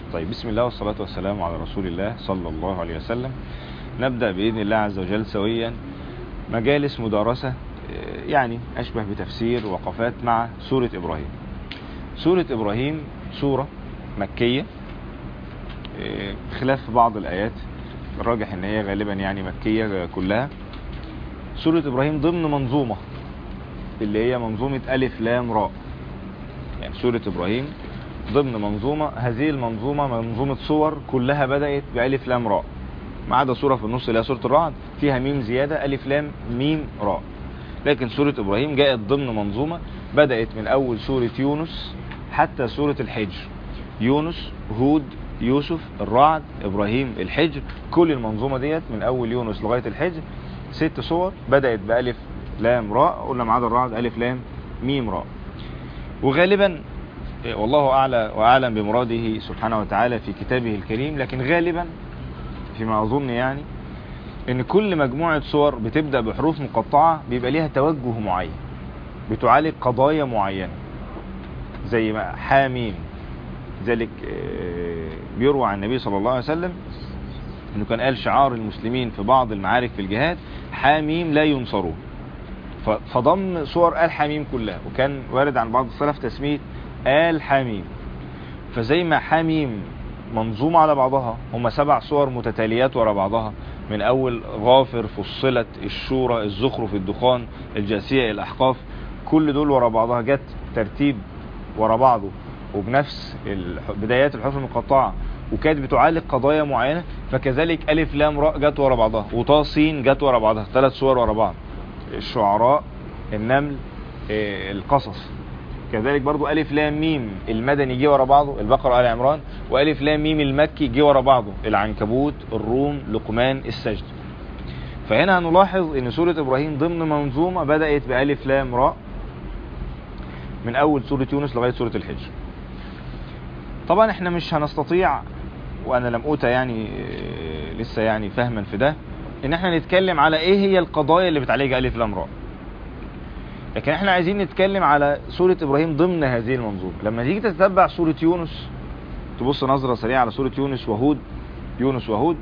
طيب بسم الله والصلاة والسلام على رسول الله صلى الله عليه وسلم نبدأ بإذن الله عز وجل سويا مجالس مدارسة يعني أشبه بتفسير وقفات مع سورة إبراهيم سورة إبراهيم سورة مكية خلاف بعض الآيات الراجح ان هي غالبا يعني مكية كلها سورة إبراهيم ضمن منظومة اللي هي منظومة ألف لام راء يعني سورة إبراهيم ضمن منظومة هذه المنظومة منظومة صور كلها بدأت بألف لام راء ما عدا سورة في النص اللي هي سورة الرعد فيها ميم زيادة ألف لام ميم راء لكن سورة إبراهيم جاءت ضمن منظومة بدأت من أول سورة يونس حتى سورة الحجر يونس هود يوسف الرعد إبراهيم الحجر كل المنظومة ديت من أول يونس لغاية الحجر ست صور بدأت بألف لام راء قلنا ما عدا الرعد ألف لام ميم راء وغالبا والله أعلى وأعلم بمراده سبحانه وتعالى في كتابه الكريم لكن غالبا فيما أظن يعني ان كل مجموعة صور بتبدأ بحروف مقطعة بيبقى ليها توجه معين بتعالج قضايا معينة زي ما حاميم ذلك بيروى عن النبي صلى الله عليه وسلم انه كان قال شعار المسلمين في بعض المعارك في الجهاد حاميم لا ينصرون فضم صور آل حميم كلها وكان وارد عن بعض السلف تسمية آل حميم فزي ما حميم منظومة على بعضها هم سبع صور متتاليات ورا بعضها من اول غافر فصلت الشورى الزخرف الدخان الجاسية الاحقاف كل دول ورا بعضها جت ترتيب ورا بعضه وبنفس بدايات الحروف المقطعة وكانت بتعالج قضايا معينة فكذلك ألف لام راء جت ورا بعضها وطا سين جت ورا بعضها ثلاث صور ورا بعض الشعراء النمل القصص كذلك برضو ألف لام ميم المدني جه ورا بعضه البقرة آل عمران وألف لام ميم المكي جه ورا بعضه العنكبوت الروم لقمان السجد فهنا هنلاحظ ان سورة إبراهيم ضمن منظومة بدأت بألف لام راء من أول سورة يونس لغاية سورة الحجر طبعا احنا مش هنستطيع وانا لم اوتى يعني لسه يعني فهما في ده ان احنا نتكلم على ايه هي القضايا اللي بتعالجها الف لام راء لكن احنا عايزين نتكلم على سورة ابراهيم ضمن هذه المنظومة لما تيجي تتبع سورة يونس تبص نظرة سريعة على سورة يونس وهود يونس وهود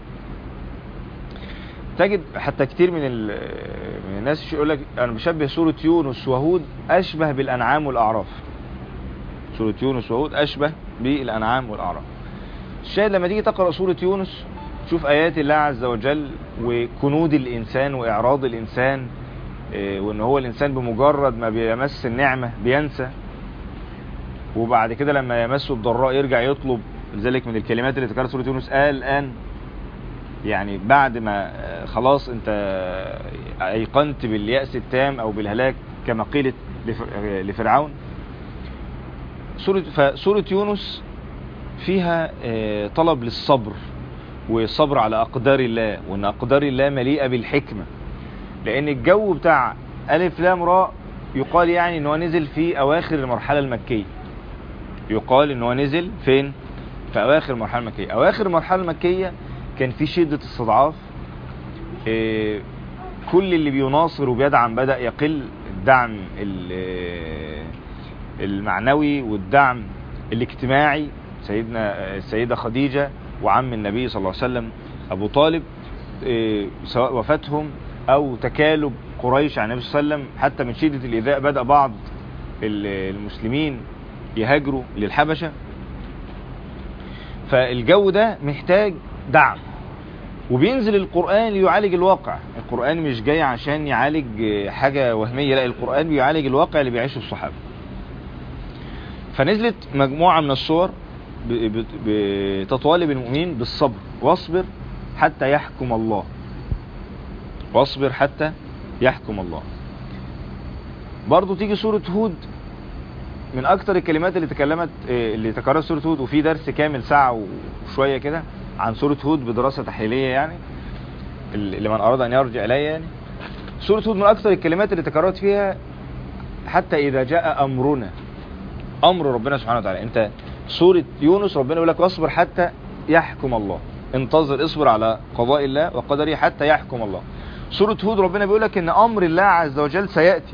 تجد حتى كتير من, من الناس يقول لك انا بشبه سورة يونس وهود اشبه بالانعام والاعراف سورة يونس وهود اشبه بالانعام والاعراف الشاهد لما تيجي تقرأ سورة يونس تشوف ايات الله عز وجل وكنود الانسان واعراض الانسان وان هو الانسان بمجرد ما بيمس النعمة بينسى وبعد كده لما يمسه الضراء يرجع يطلب لذلك من الكلمات اللي تكرر سورة يونس قال الان يعني بعد ما خلاص انت ايقنت باليأس التام او بالهلاك كما قيلت لفرعون سورة فسورة يونس فيها طلب للصبر والصبر على أقدار الله وأن أقدار الله مليئة بالحكمة لأن الجو بتاع ألف لام راء يقال يعني أنه نزل في أواخر المرحلة المكية يقال أنه نزل فين في أواخر المرحلة المكية أواخر المرحلة المكية كان في شدة استضعاف كل اللي بيناصر وبيدعم بدأ يقل الدعم المعنوي والدعم الاجتماعي سيدنا السيدة خديجة وعم النبي صلى الله عليه وسلم أبو طالب سواء وفاتهم أو تكالب قريش عن النبي صلى الله عليه وسلم حتى من شدة الإيذاء بدأ بعض المسلمين يهاجروا للحبشة فالجو ده محتاج دعم وبينزل القرآن ليعالج الواقع القرآن مش جاي عشان يعالج حاجة وهمية لا القرآن بيعالج الواقع اللي بيعيشه الصحابة فنزلت مجموعة من الصور بتطالب المؤمنين بالصبر واصبر حتى يحكم الله واصبر حتى يحكم الله برضو تيجي سورة هود من اكتر الكلمات اللي تكلمت اللي تكررت سورة هود وفي درس كامل ساعة وشوية كده عن سورة هود بدراسة تحليلية يعني لمن اراد ان يرجع اليها يعني سورة هود من اكتر الكلمات اللي تكررت فيها حتى اذا جاء امرنا امر ربنا سبحانه وتعالى انت سورة يونس ربنا يقول لك اصبر حتى يحكم الله انتظر اصبر على قضاء الله وقدره حتى يحكم الله سورة هود ربنا بيقول لك ان امر الله عز وجل سيأتي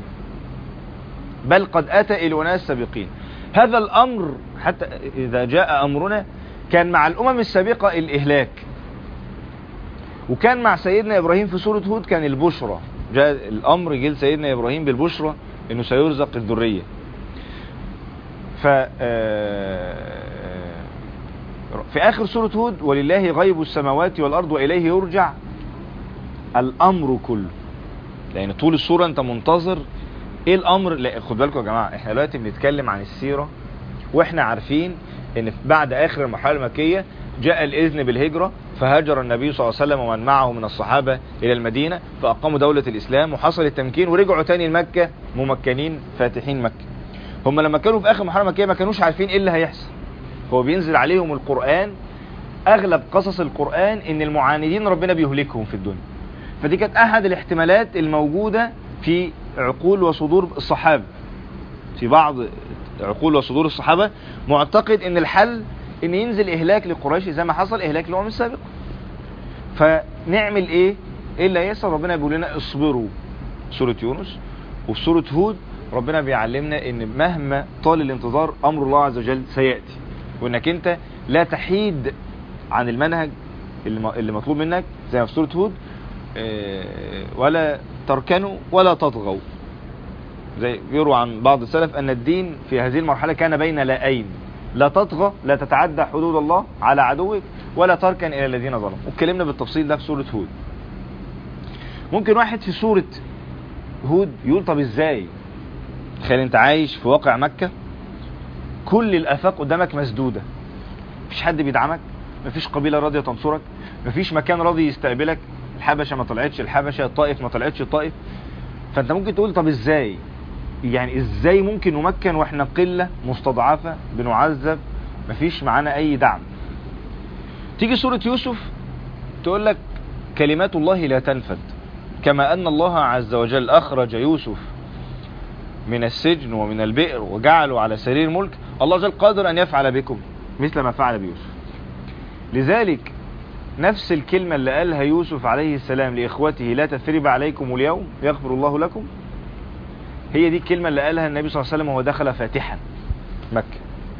بل قد اتى الى ناس سابقين هذا الامر حتى اذا جاء امرنا كان مع الامم السابقة الاهلاك وكان مع سيدنا ابراهيم في سورة هود كان البشرى جاء الامر جه سيدنا ابراهيم بالبشرى انه سيرزق الذرية ف في اخر سورة هود ولله غيب السماوات والارض واليه يرجع الامر كله لان طول السورة انت منتظر ايه الامر لا خد بالكم يا جماعة احنا دلوقتي بنتكلم عن السيرة واحنا عارفين ان بعد اخر المرحلة المكية جاء الاذن بالهجرة فهاجر النبي صلى الله عليه وسلم ومن معه من الصحابة الى المدينة فاقاموا دولة الاسلام وحصل التمكين ورجعوا تاني لمكة ممكنين فاتحين مكة هم لما كانوا في اخر مرحلة مكية ما كانوش عارفين ايه اللي هيحصل هو بينزل عليهم القرآن اغلب قصص القرآن ان المعاندين ربنا بيهلكهم في الدنيا فدي كانت احد الاحتمالات الموجودة في عقول وصدور الصحابة في بعض عقول وصدور الصحابة معتقد ان الحل ان ينزل اهلاك لقريش زي ما حصل اهلاك للامم السابقة فنعمل ايه ايه اللي هيحصل ربنا بيقول لنا اصبروا سورة يونس وفي سورة هود ربنا بيعلمنا ان مهما طال الانتظار امر الله عز وجل سيأتي وانك انت لا تحيد عن المنهج اللي مطلوب منك زي ما في سورة هود ولا تركنوا ولا تطغوا زي يروى عن بعض السلف ان الدين في هذه المرحلة كان بين لاءين لا تطغى لا تتعدى حدود الله على عدوك ولا تركن الى الذين ظلموا واتكلمنا بالتفصيل ده في سورة هود ممكن واحد في سورة هود يقول طب ازاي تخيل انت عايش في واقع مكة كل الافاق قدامك مسدودة مفيش حد بيدعمك مفيش قبيلة راضية تنصرك مفيش مكان راضي يستقبلك الحبشة ما طلعتش الحبشة الطائف ما طلعتش الطائف فانت ممكن تقول طب ازاي يعني ازاي ممكن نمكن واحنا قلة مستضعفة بنعذب مفيش معانا اي دعم تيجي سورة يوسف تقول لك كلمات الله لا تنفد كما ان الله عز وجل اخرج يوسف من السجن ومن البئر وجعله على سرير ملك الله جل قادر ان يفعل بكم مثل ما فعل بيوسف لذلك نفس الكلمة اللي قالها يوسف عليه السلام لإخوته لا تثريب عليكم اليوم يغفر الله لكم هي دي الكلمة اللي قالها النبي صلى الله عليه وسلم وهو دخل فاتحا مكة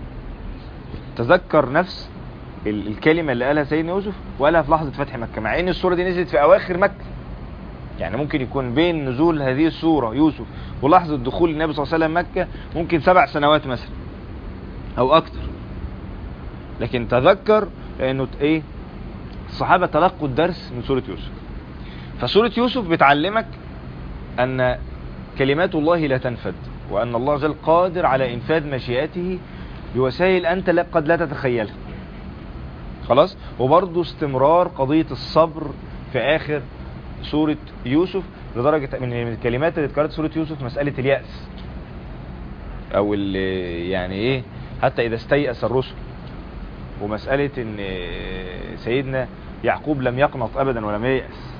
تذكر نفس الكلمة اللي قالها سيدنا يوسف وقالها في لحظة فتح مكة مع ان السورة دي نزلت في اواخر مكة يعني ممكن يكون بين نزول هذه السورة يوسف ولحظة دخول النبي صلى الله عليه وسلم مكة ممكن سبع سنوات مثلا او اكتر لكن تذكر لانه ايه الصحابة تلقوا الدرس من سورة يوسف فسورة يوسف بتعلمك ان كلمات الله لا تنفد وان الله جل قادر على انفاذ مشيئته بوسائل انت قد لا تتخيلها خلاص وبرضه استمرار قضية الصبر في اخر سورة يوسف لدرجة من الكلمات اللي اتكررت سورة يوسف مسألة اليأس او اللي يعني ايه حتى اذا استيأس الرسل ومسألة ان سيدنا يعقوب لم يقنط ابدا ولم ييأس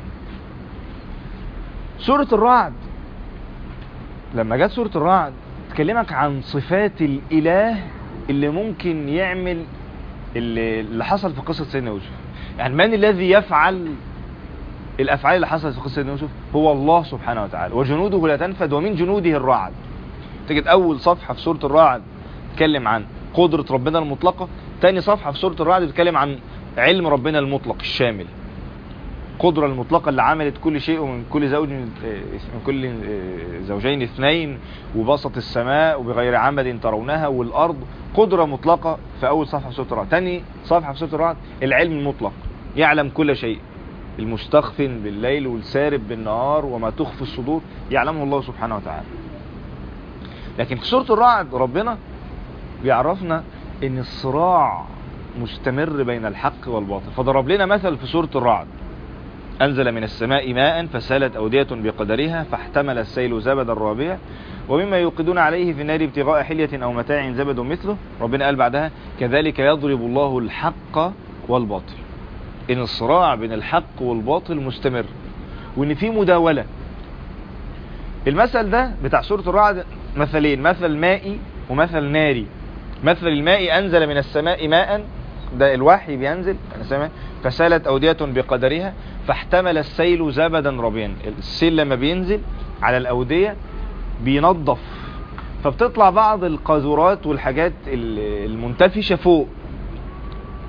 سورة الرعد لما جت سورة الرعد تكلمك عن صفات الاله اللي ممكن يعمل اللي, اللي حصل في قصة سيدنا يوسف يعني من الذي يفعل الافعال اللي حصلت في قصة سيدنا يوسف هو الله سبحانه وتعالى وجنوده لا تنفد ومن جنوده الرعد تجد اول صفحة في سورة الرعد تتكلم عن قدرة ربنا المطلقة تاني صفحة في سورة الرعد بتتكلم عن علم ربنا المطلق الشامل القدرة المطلقة اللي عملت كل شيء ومن كل زوج من كل زوجين اثنين وبسط السماء وبغير عمد ترونها والأرض قدرة مطلقة في أول صفحة في سورة الرعد تاني صفحة في سورة الرعد العلم المطلق يعلم كل شيء المستخفن بالليل والسارب بالنهار وما تخفي الصدور يعلمه الله سبحانه وتعالى لكن في سورة الرعد ربنا بيعرفنا ان الصراع مستمر بين الحق والباطل فضرب لنا مثل في سورة الرعد أنزل من السماء ماء فسالت أودية بقدرها فاحتمل السيل زبدا رابيا ومما يوقدون عليه في النار ابتغاء حلية أو متاع زبد مثله ربنا قال بعدها كذلك يضرب الله الحق والباطل إن الصراع بين الحق والباطل مستمر وإن في مداولة المثل ده بتاع سورة الرعد مثلين مثل مائي ومثل ناري مثل الماء أنزل من السماء ماء ده الوحي بينزل فسالت أودية بقدرها فاحتمل السيل زبدا ربيا السيل لما بينزل على الأودية بينظف فبتطلع بعض القاذورات والحاجات المنتفشة فوق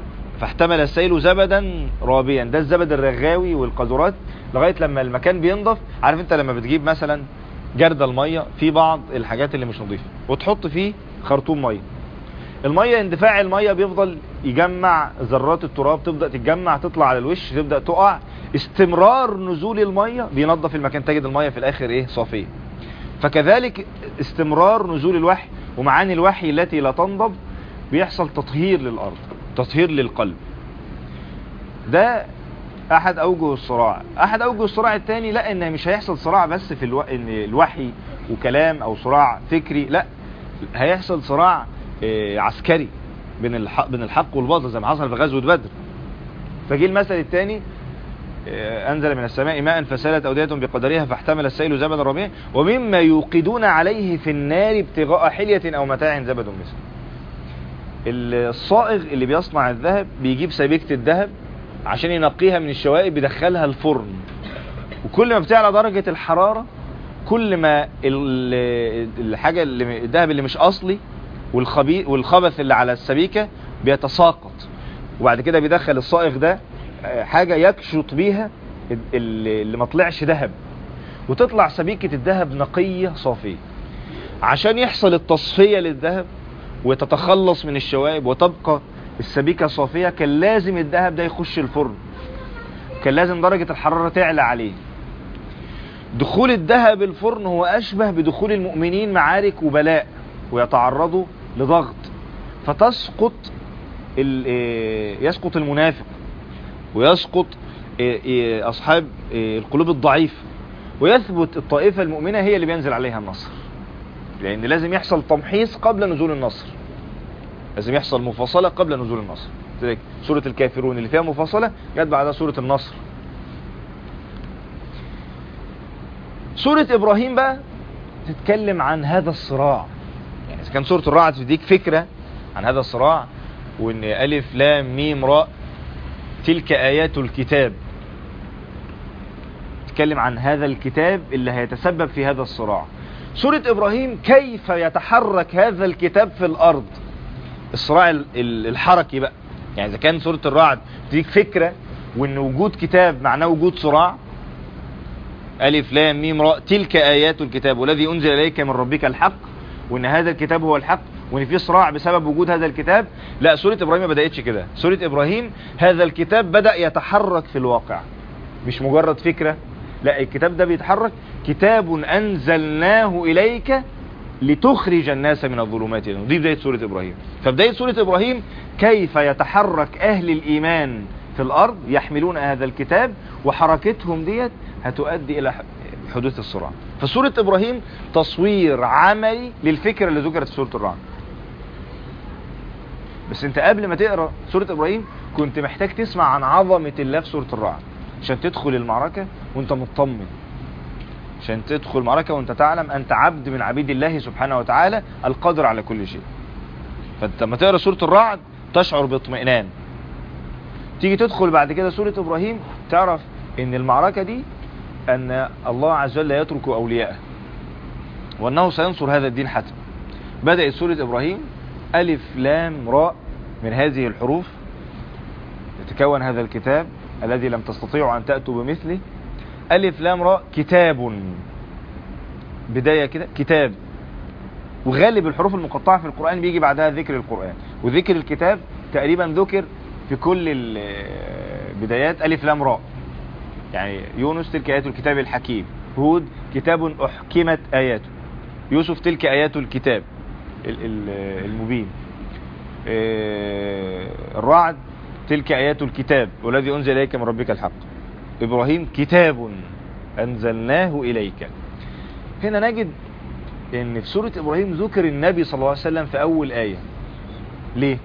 فاحتمل السيل زبدا رابيا ده الزبد الرغاوي والقذورات لغايه لما المكان بينضف عارف انت لما بتجيب مثلا جرد الميه في بعض الحاجات اللي مش نظيفه وتحط فيه خرطوم ميه الميه اندفاع الميه بيفضل يجمع ذرات التراب تبدا تتجمع تطلع على الوش تبدا تقع استمرار نزول الميه بينظف المكان تجد الميه في الاخر ايه صافيه فكذلك استمرار نزول الوحي ومعاني الوحي التي لا تنضب بيحصل تطهير للارض تطهير للقلب ده احد اوجه الصراع احد اوجه الصراع الثاني لا ان مش هيحصل صراع بس في الو... ان الوحي وكلام او صراع فكري لا هيحصل صراع آه، عسكري بين الحق بين الحق والباطل زي ما حصل في غزوه بدر فجي المثل الثاني انزل من السماء ماء فسالت اوديه بقدرها فاحتمل السيل زبد الربيع ومما يوقدون عليه في النار ابتغاء حليه او متاع زبد مثله الصائغ اللي بيصنع الذهب بيجيب سبيكه الذهب عشان ينقيها من الشوائب بيدخلها الفرن وكل ما بتعلى درجة الحرارة كل ما ال- الحاجة اللي الذهب اللي مش أصلي والخبي والخبث اللي على السبيكة بيتساقط وبعد كده بيدخل الصائغ ده آه، حاجة يكشط بيها ال- ال- اللي ما طلعش ذهب وتطلع سبيكة الذهب نقية صافية عشان يحصل التصفية للذهب وتتخلص من الشوائب وتبقى السبيكة صافية كان لازم الذهب ده يخش الفرن كان لازم درجة الحرارة تعلى عليه دخول الذهب الفرن هو أشبه بدخول المؤمنين معارك وبلاء ويتعرضوا لضغط فتسقط ال- إيه، يسقط المنافق ويسقط إيه، إيه، أصحاب إيه، القلوب الضعيفة ويثبت الطائفة المؤمنة هي اللي بينزل عليها النصر لأن لازم يحصل تمحيص قبل نزول النصر لازم يحصل مفاصلة قبل نزول النصر لذلك سورة الكافرون اللي فيها مفاصلة جت بعدها سورة النصر سورة إبراهيم بقى تتكلم عن هذا الصراع يعني إذا كان سورة الرعد تديك فكرة عن هذا الصراع وإن ألف لام ميم راء تلك آيات الكتاب تتكلم عن هذا الكتاب اللي هيتسبب في هذا الصراع سورة إبراهيم كيف يتحرك هذا الكتاب في الأرض الصراع ال- ال- الحركي بقى يعني إذا كان سورة الرعد تديك فكرة وإن وجود كتاب معناه وجود صراع ألف لام ميم راء تلك آيات الكتاب والذي أنزل إليك من ربك الحق وإن هذا الكتاب هو الحق وإن في صراع بسبب وجود هذا الكتاب لا سورة إبراهيم ما بدأتش كده سورة إبراهيم هذا الكتاب بدأ يتحرك في الواقع مش مجرد فكرة لا الكتاب ده بيتحرك كتاب أنزلناه إليك لتخرج الناس من الظلمات إلى النور. دي بداية سورة إبراهيم فبداية سورة إبراهيم كيف يتحرك أهل الإيمان في الأرض يحملون هذا الكتاب وحركتهم ديت هتؤدي إلى ح- حدوث الصراع فسورة إبراهيم تصوير عملي للفكرة اللي ذكرت في سورة الرعد بس انت قبل ما تقرأ سورة إبراهيم كنت محتاج تسمع عن عظمة الله في سورة الرعد عشان تدخل المعركة وانت مطمن عشان تدخل المعركة وانت تعلم انت عبد من عبيد الله سبحانه وتعالى القادر على كل شيء فانت لما تقرا سورة الرعد تشعر باطمئنان تيجي تدخل بعد كده سورة ابراهيم تعرف ان المعركة دي ان الله عز وجل لا يترك اولياءه وانه سينصر هذا الدين حتما بدأت سورة ابراهيم الف لام راء من هذه الحروف يتكون هذا الكتاب الذي لم تستطيعوا ان تأتوا بمثله ألف لام راء كتاب بداية كده كتاب وغالب الحروف المقطعة في القرآن بيجي بعدها ذكر القرآن وذكر الكتاب تقريبا ذكر في كل البدايات ألف لام راء يعني يونس تلك آيات الكتاب الحكيم هود كتاب أحكمت آياته يوسف تلك آيات الكتاب ال- ال- المبين آه، الرعد تلك آيات الكتاب والذي أنزل إليك من ربك الحق إبراهيم كتاب أنزلناه إليك هنا نجد ان في سورة ابراهيم ذكر النبي صلى الله عليه وسلم في اول آية ليه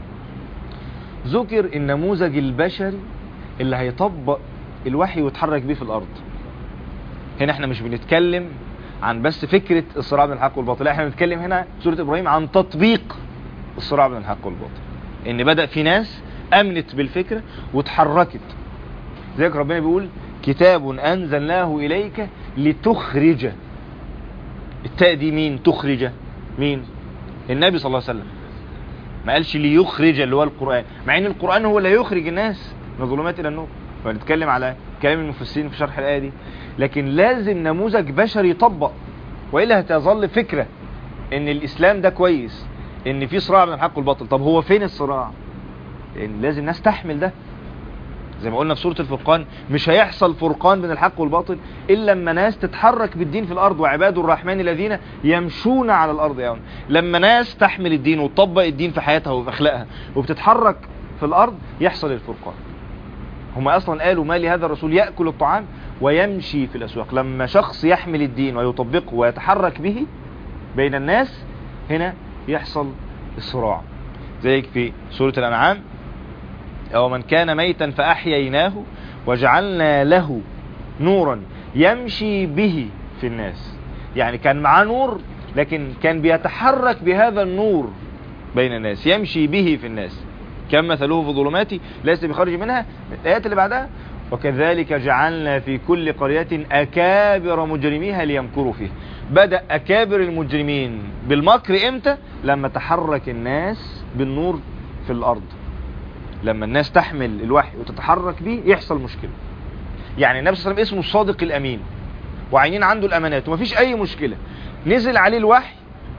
ذكر النموذج البشري اللي هيطبق الوحي ويتحرك بيه في الارض هنا احنا مش بنتكلم عن بس فكرة الصراع بين الحق والباطل لا، احنا بنتكلم هنا في سورة ابراهيم عن تطبيق الصراع بين الحق والباطل ان بدأ في ناس امنت بالفكرة وتحركت زيك ربنا بيقول كتاب انزلناه اليك لتخرج التاء دي مين تخرج مين النبي صلى الله عليه وسلم ما قالش ليخرج اللي هو القرآن مع ان القرآن هو اللي يخرج الناس من الظلمات الى النور فنتكلم على كلام المفسرين في شرح الآية دي لكن لازم نموذج بشري يطبق وإلا هتظل فكرة ان الاسلام ده كويس ان في صراع بين الحق والباطل طب هو فين الصراع لان لازم ناس تحمل ده زي ما قلنا في سورة الفرقان مش هيحصل فرقان بين الحق والباطل إلا لما ناس تتحرك بالدين في الأرض وعباد الرحمن الذين يمشون على الأرض يوم لما ناس تحمل الدين وتطبق الدين في حياتها وفي أخلاقها وبتتحرك في الأرض يحصل الفرقان هم أصلا قالوا ما لهذا الرسول يأكل الطعام ويمشي في الأسواق لما شخص يحمل الدين ويطبقه ويتحرك به بين الناس هنا يحصل الصراع زيك في سورة الأنعام أو من كان ميتا فأحييناه وجعلنا له نورا يمشي به في الناس يعني كان معاه نور لكن كان بيتحرك بهذا النور بين الناس يمشي به في الناس كم مثله في ظلماتي ليس بخارج منها الآيات اللي بعدها وكذلك جعلنا في كل قرية أكابر مجرميها ليمكروا فيه بدأ أكابر المجرمين بالمكر إمتى لما تحرك الناس بالنور في الأرض لما الناس تحمل الوحي وتتحرك به يحصل مشكلة يعني النبي صلى الله عليه وسلم اسمه الصادق الأمين وعينين عنده الأمانات ومفيش أي مشكلة نزل عليه الوحي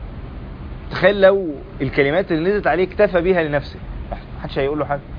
تخيل لو الكلمات اللي نزلت عليه اكتفى بيها لنفسه محدش هيقول له حاجة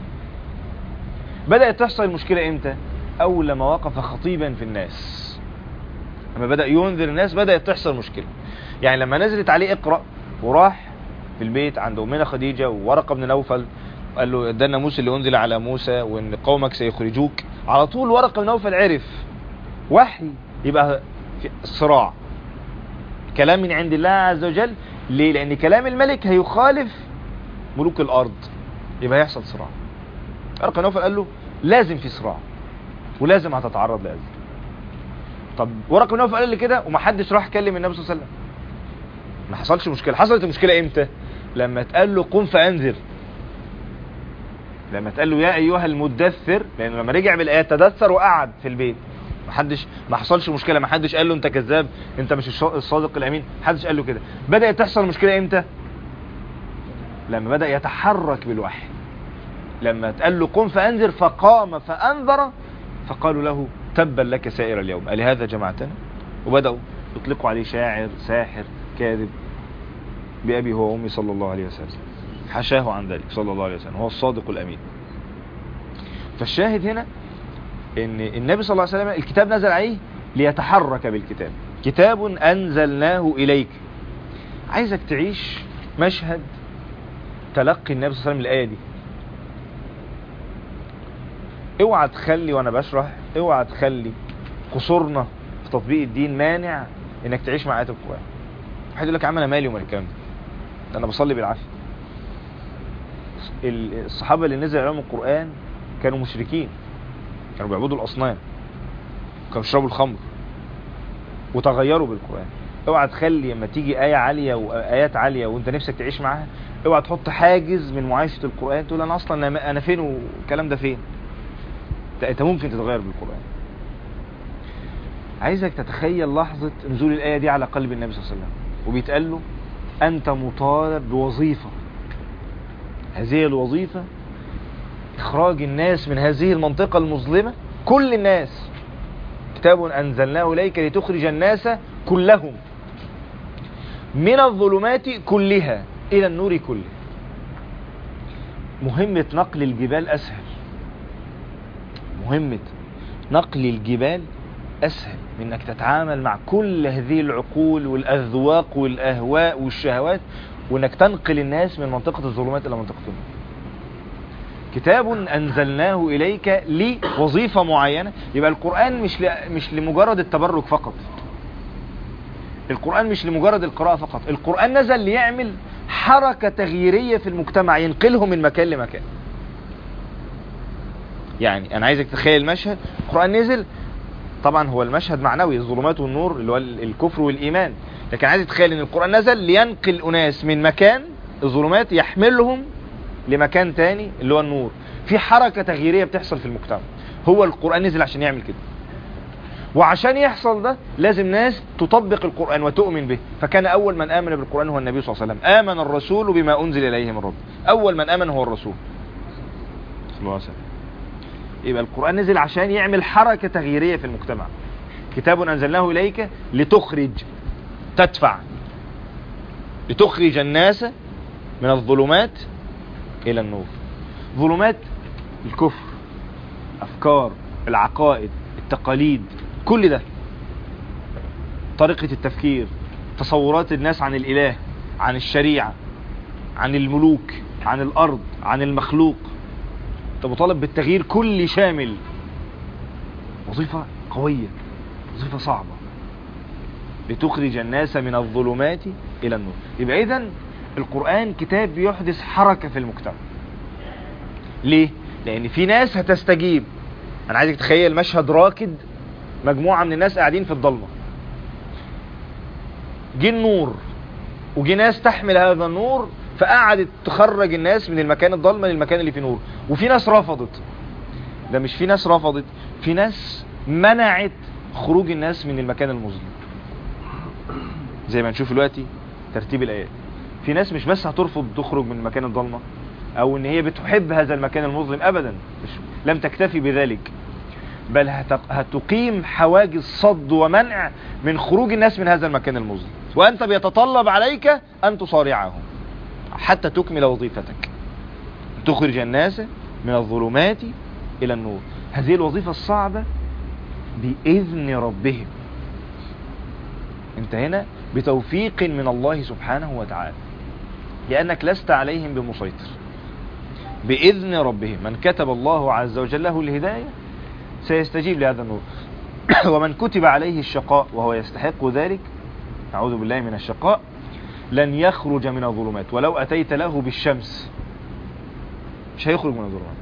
بدأت تحصل المشكلة امتى اول لما وقف خطيبا في الناس لما بدأ ينذر الناس بدأت تحصل مشكلة يعني لما نزلت عليه اقرأ وراح في البيت عند امنا خديجة وورقة بن نوفل قال له ده الناموس اللي انزل على موسى وان قومك سيخرجوك على طول ورقة بن نوفل عرف وحي يبقى في صراع كلام من عند الله عز وجل ليه لان كلام الملك هيخالف ملوك الارض يبقى هيحصل صراع ورقة بن نوفل قال له لازم في صراع ولازم هتتعرض لأذى طب ورقة بن نوفل قال لي كده ومحدش راح كلم النبي صلى الله عليه وسلم ما حصلش مشكلة حصلت المشكلة امتى لما اتقال له قم فانذر لما اتقال له يا ايها المدثر لانه لما رجع بالايات تدثر وقعد في البيت ما حدش ما حصلش مشكله ما حدش قال له انت كذاب انت مش الش- الصادق الامين ما حدش قال له كده بدات تحصل مشكله امتى لما بدا يتحرك بالوحي لما اتقال له قم فانذر فقام فانذر فقالوا له تبا لك سائر اليوم ألهذا جمعتنا وبدأوا يطلقوا عليه شاعر ساحر كاذب بأبي هو وأمي صلى الله عليه وسلم حشاه عن ذلك صلى الله عليه وسلم هو الصادق الأمين فالشاهد هنا ان النبي صلى الله عليه وسلم الكتاب نزل عليه ليتحرك بالكتاب كتاب أنزلناه إليك عايزك تعيش مشهد تلقي النبي صلى الله عليه وسلم الآية دي اوعى تخلي وانا بشرح اوعى تخلي قصورنا في تطبيق الدين مانع انك تعيش مع ايات القران واحد يقول لك يا عم انا مالي ومال الكلام ده ده انا بصلي بالعافيه ال- الصحابه اللي نزل عليهم القران كانوا مشركين كانوا بيعبدوا الاصنام كانوا بيشربوا الخمر وتغيروا بالقران اوعى تخلي لما تيجي ايه عاليه وايات عاليه وانت نفسك تعيش معاها اوعى تحط حاجز من معايشه القران تقول انا اصلا انا أنا فين والكلام ده فين انت- انت ممكن تتغير بالقرآن عايزك تتخيل لحظة نزول الآية دي على قلب النبي صلى الله عليه وسلم وبيتقال له أنت مطالب بوظيفة هذه الوظيفة إخراج الناس من هذه المنطقة المظلمة كل الناس كتاب أنزلناه إليك لتخرج الناس كلهم من الظلمات كلها إلى النور كله مهمة نقل الجبال أسهل مهمة نقل الجبال أسهل من أنك تتعامل مع كل هذه العقول والأذواق والأهواء والشهوات وأنك تنقل الناس من منطقة الظلمات إلى منطقة النور كتاب أنزلناه إليك لوظيفة معينة يبقى القرآن مش ل... مش لمجرد التبرك فقط القرآن مش لمجرد القراءة فقط القرآن نزل ليعمل حركة تغييرية في المجتمع ينقلهم من مكان لمكان يعني انا عايزك تتخيل المشهد القرآن نزل طبعا هو المشهد معنوي الظلمات والنور اللي هو الكفر والايمان لكن عايز تتخيل ان القرآن نزل لينقل اناس من مكان الظلمات يحملهم لمكان تاني اللي هو النور في حركة تغييرية بتحصل في المجتمع هو القرآن نزل عشان يعمل كده وعشان يحصل ده لازم ناس تطبق القرآن وتؤمن به فكان أول من آمن بالقرآن هو النبي صلى الله عليه وسلم آمن الرسول بما أنزل إليه من رب أول من آمن هو الرسول صلى الله عليه وسلم يبقى القرآن نزل عشان يعمل حركة تغييرية في المجتمع كتاب أنزلناه إليك لتخرج تدفع لتخرج الناس من الظلمات إلى النور ظلمات الكفر أفكار العقائد التقاليد كل ده طريقة التفكير تصورات الناس عن الإله عن الشريعة عن الملوك عن الأرض عن المخلوق انت مطالب بالتغيير كل شامل وظيفة قوية وظيفة صعبة لتخرج الناس من الظلمات إلى النور يبقى إذن القرآن كتاب يحدث حركة في المجتمع ليه؟ لأن في ناس هتستجيب أنا عايزك تخيل مشهد راكد مجموعة من الناس قاعدين في الضلمة جه النور وجي ناس تحمل هذا النور فقعدت تخرج الناس من المكان الضلمة للمكان اللي فيه نور وفي ناس رفضت ده مش في ناس رفضت في ناس منعت خروج الناس من المكان المظلم زي ما نشوف دلوقتي ترتيب الآيات في ناس مش بس هترفض تخرج من المكان الضلمة او ان هي بتحب هذا المكان المظلم ابدا مش لم تكتفي بذلك بل هتقيم حواجز صد ومنع من خروج الناس من هذا المكان المظلم وانت بيتطلب عليك ان تصارعهم حتى تكمل وظيفتك تخرج الناس من الظلمات الى النور هذه الوظيفة الصعبة بإذن ربهم انت هنا بتوفيق من الله سبحانه وتعالى لأنك لست عليهم بمسيطر بإذن ربهم من كتب الله عز وجل له الهداية سيستجيب لهذا النور ومن كتب عليه الشقاء وهو يستحق ذلك أعوذ بالله من الشقاء لن يخرج من الظلمات ولو أتيت له بالشمس مش هيخرج من الظلمات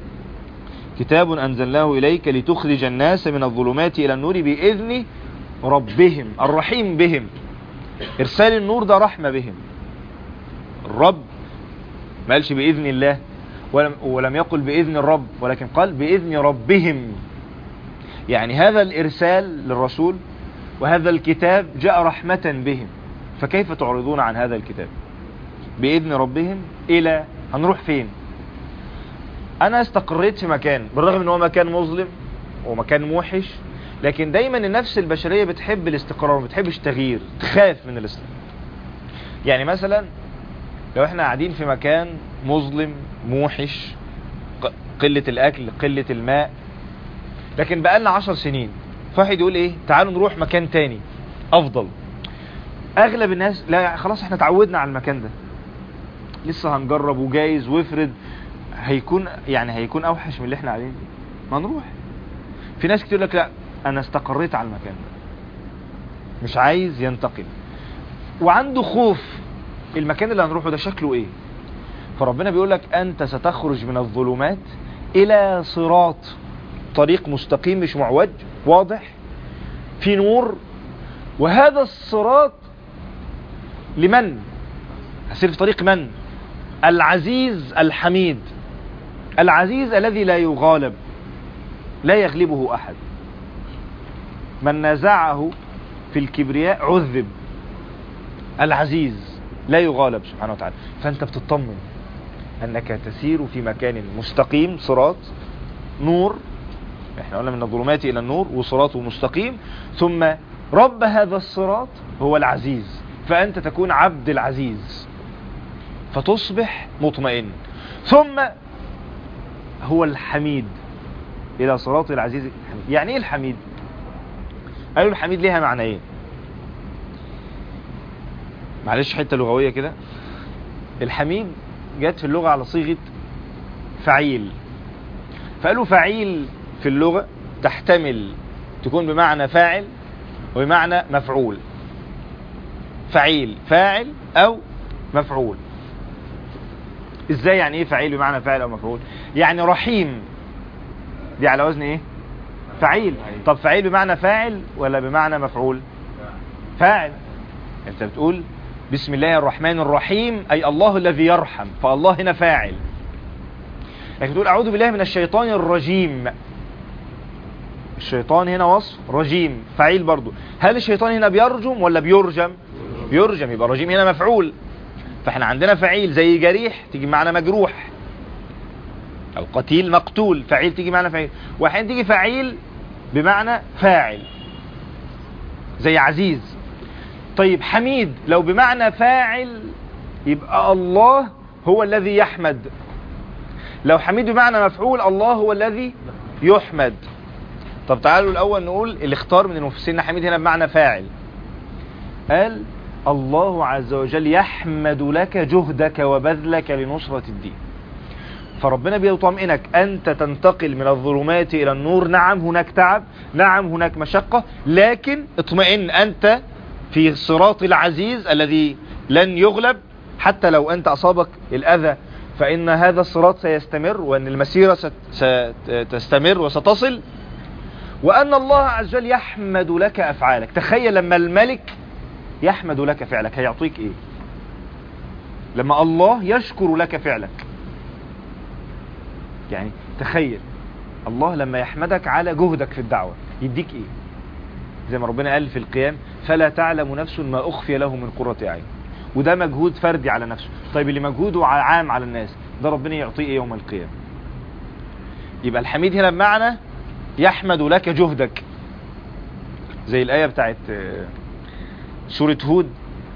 كتاب أنزلناه إليك لتخرج الناس من الظلمات إلى النور بإذن ربهم الرحيم بهم إرسال النور ده رحمة بهم الرب ما قالش بإذن الله ولم, ولم يقل بإذن الرب ولكن قال بإذن ربهم يعني هذا الإرسال للرسول وهذا الكتاب جاء رحمة بهم فكيف تعرضون عن هذا الكتاب بإذن ربهم إلى هنروح فين أنا استقريت في مكان بالرغم أنه مكان مظلم ومكان موحش لكن دايما النفس البشرية بتحب الاستقرار وما بتحبش التغيير تخاف من الاستقرار يعني مثلا لو احنا قاعدين في مكان مظلم موحش قلة الاكل قلة الماء لكن بقالنا عشر سنين فواحد يقول ايه تعالوا نروح مكان تاني افضل اغلب الناس لا خلاص احنا تعودنا على المكان ده لسه هنجرب وجايز وافرض هيكون يعني هيكون اوحش من اللي احنا قاعدين فيه ما نروح في ناس كتير لك لا انا استقريت على المكان ده مش عايز ينتقل وعنده خوف المكان اللي هنروحه ده شكله ايه فربنا بيقول لك انت ستخرج من الظلمات الى صراط طريق مستقيم مش معوج واضح في نور وهذا الصراط لمن هسير في طريق من العزيز الحميد العزيز الذي لا يغالب لا يغلبه احد من نازعه في الكبرياء عذب العزيز لا يغالب سبحانه وتعالى فانت بتطمن انك تسير في مكان مستقيم صراط نور احنا قلنا من الظلمات الى النور وصراط مستقيم ثم رب هذا الصراط هو العزيز فانت تكون عبد العزيز فتصبح مطمئن ثم هو الحميد الى صراط العزيز الحميد يعني ايه الحميد قالوا الحميد ليها معنيين إيه؟ معلش حته لغويه كده الحميد جت في اللغه على صيغه فعيل فقالوا فعيل في اللغه تحتمل تكون بمعنى فاعل وبمعنى مفعول فعيل فاعل او مفعول ازاي يعني ايه فعيل بمعنى فاعل او مفعول يعني رحيم دي على وزن ايه فعيل طب فعيل بمعنى فاعل ولا بمعنى مفعول فاعل انت بتقول بسم الله الرحمن الرحيم أي الله الذي يرحم فالله هنا فاعل لكن تقول أعوذ بالله من الشيطان الرجيم الشيطان هنا وصف رجيم فعيل برضو هل الشيطان هنا بيرجم ولا بيرجم بيرجم يبقى رجيم هنا مفعول فاحنا عندنا فعيل زي جريح تيجي معنا مجروح او قتيل مقتول فعيل تيجي معنا فعيل واحيانا تيجي فعيل بمعنى فاعل زي عزيز طيب حميد لو بمعنى فاعل يبقى الله هو الذي يحمد لو حميد بمعنى مفعول الله هو الذي يحمد طب تعالوا الأول نقول اللي اختار من المفسرين حميد هنا بمعنى فاعل قال الله عز وجل يحمد لك جهدك وبذلك لنصرة الدين فربنا بيطمئنك أنت تنتقل من الظلمات إلى النور نعم هناك تعب نعم هناك مشقة لكن اطمئن أنت في الصراط العزيز الذي لن يغلب حتى لو أنت أصابك الأذى فإن هذا الصراط سيستمر وأن المسيرة ستستمر وستصل وأن الله عز وجل يحمد لك أفعالك تخيل لما الملك يحمد لك فعلك هيعطيك إيه لما الله يشكر لك فعلك يعني تخيل الله لما يحمدك على جهدك في الدعوة يديك إيه زي ما ربنا قال في القيام فلا تعلم نفس ما أخفي له من قرة أعين وده مجهود فردي على نفسه طيب اللي مجهوده عام على الناس ده ربنا يعطيه إيه يوم القيامة يبقى الحميد هنا بمعنى يحمد لك جهدك زي الآية بتاعت سورة هود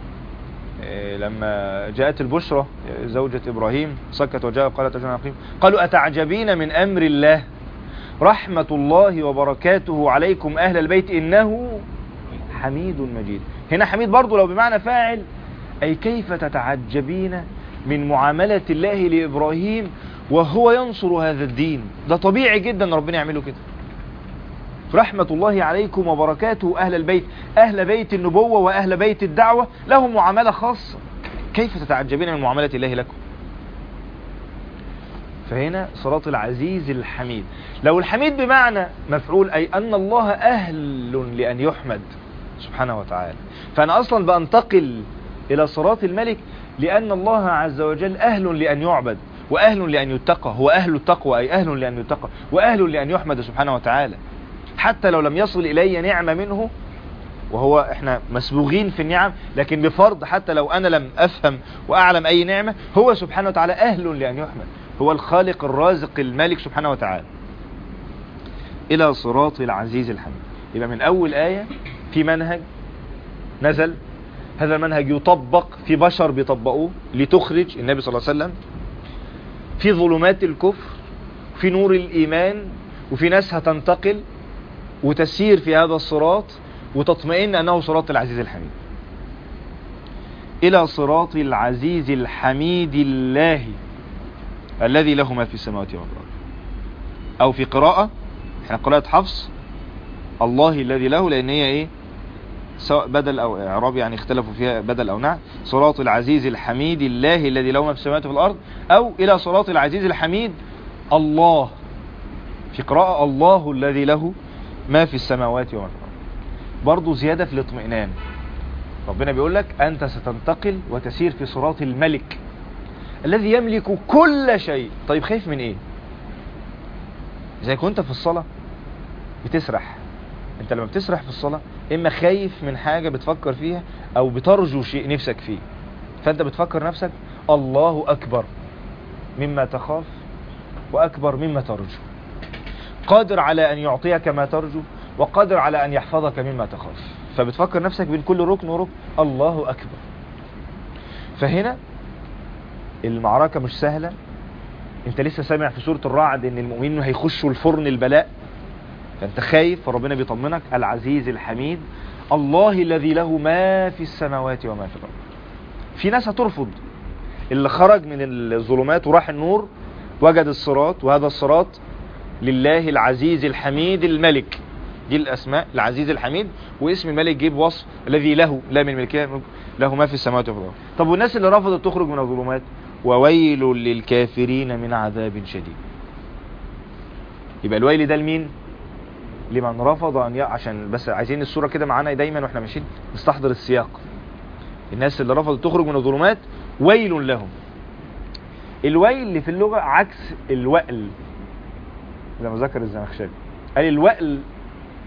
لما جاءت البشرى زوجة إبراهيم سكت وجاء قالت أجمع القيم قالوا أتعجبين من أمر الله رحمة الله وبركاته عليكم أهل البيت إنه حميد مجيد هنا حميد برضو لو بمعنى فاعل أي كيف تتعجبين من معاملة الله لإبراهيم وهو ينصر هذا الدين ده طبيعي جدا ربنا يعمله كده رحمة الله عليكم وبركاته أهل البيت أهل بيت النبوة وأهل بيت الدعوة لهم معاملة خاصة كيف تتعجبين من معاملة الله لكم فهنا صراط العزيز الحميد لو الحميد بمعنى مفعول أي أن الله أهل لأن يحمد سبحانه وتعالى فأنا أصلا بأنتقل إلى صراط الملك لأن الله عز وجل أهل لأن يعبد وأهل لأن يتقى هو أهل التقوى أي أهل لأن يتقى وأهل لأن يحمد سبحانه وتعالى حتى لو لم يصل إلي نعمة منه وهو احنا مسبوغين في النعم لكن بفرض حتى لو أنا لم أفهم وأعلم أي نعمة هو سبحانه وتعالى أهل لأن يحمد هو الخالق الرازق المالك سبحانه وتعالى إلى صراط العزيز الحميد يبقى من أول آية في منهج نزل هذا المنهج يطبق في بشر بيطبقوه لتخرج النبي صلى الله عليه وسلم في ظلمات الكفر في نور الإيمان وفي ناس هتنتقل وتسير في هذا الصراط وتطمئن أنه صراط العزيز الحميد إلى صراط العزيز الحميد الله الذي له ما في السماوات والأرض أو في قراءة احنا قراءة حفص الله الذي له لأن هي إيه سواء بدل أو إعراب يعني اختلفوا فيها بدل أو نعم صراط العزيز الحميد الله الذي له ما في السماوات والأرض أو إلى صراط العزيز الحميد الله في قراءة الله الذي له ما في السماوات وما في الأرض برضو زيادة في الاطمئنان ربنا بيقول لك أنت ستنتقل وتسير في صراط الملك الذي يملك كل شيء طيب خايف من ايه زي كنت في الصلاة بتسرح انت لما بتسرح في الصلاة اما خايف من حاجة بتفكر فيها او بترجو شيء نفسك فيه فانت بتفكر نفسك الله اكبر مما تخاف واكبر مما ترجو قادر على ان يعطيك ما ترجو وقادر على ان يحفظك مما تخاف فبتفكر نفسك بين كل ركن وركن الله اكبر فهنا المعركة مش سهلة انت لسه سامع في سورة الرعد ان المؤمنين هيخشوا الفرن البلاء فانت خايف فربنا بيطمنك العزيز الحميد الله الذي له ما في السماوات وما في الارض في ناس هترفض اللي خرج من الظلمات وراح النور وجد الصراط وهذا الصراط لله العزيز الحميد الملك دي الاسماء العزيز الحميد واسم الملك جيب وصف الذي له لا من ملكيه له ما في السماوات وفي الارض طب والناس اللي رفضت تخرج من الظلمات وويل للكافرين من عذاب شديد يبقى الويل ده لمين لمن رفض ان ي... عشان بس عايزين الصوره كده معانا دايما واحنا ماشيين نستحضر السياق الناس اللي رفضت تخرج من الظلمات ويل لهم الويل اللي في اللغه عكس الوأل زي ما ذكر الزمخشري قال الوأل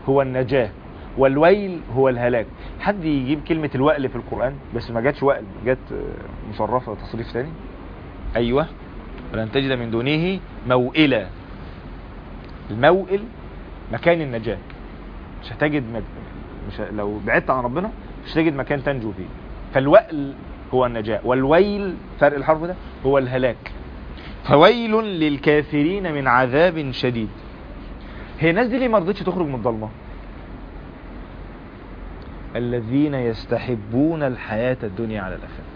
هو النجاة والويل هو الهلاك حد يجيب كلمة الوأل في القرآن بس ما جاتش وأل جت آه، مصرفة تصريف تاني أيوة ولن تجد من دونه موئلا الموئل مكان النجاة مش هتجد مك... مش ه... لو بعدت عن ربنا مش هتجد مكان تنجو فيه فالوأل هو النجاة والويل فرق الحرف ده هو الهلاك فويل للكافرين من عذاب شديد هي الناس دي ليه ما رضتش تخرج من الضلمه الذين يستحبون الحياة الدنيا على الآخرة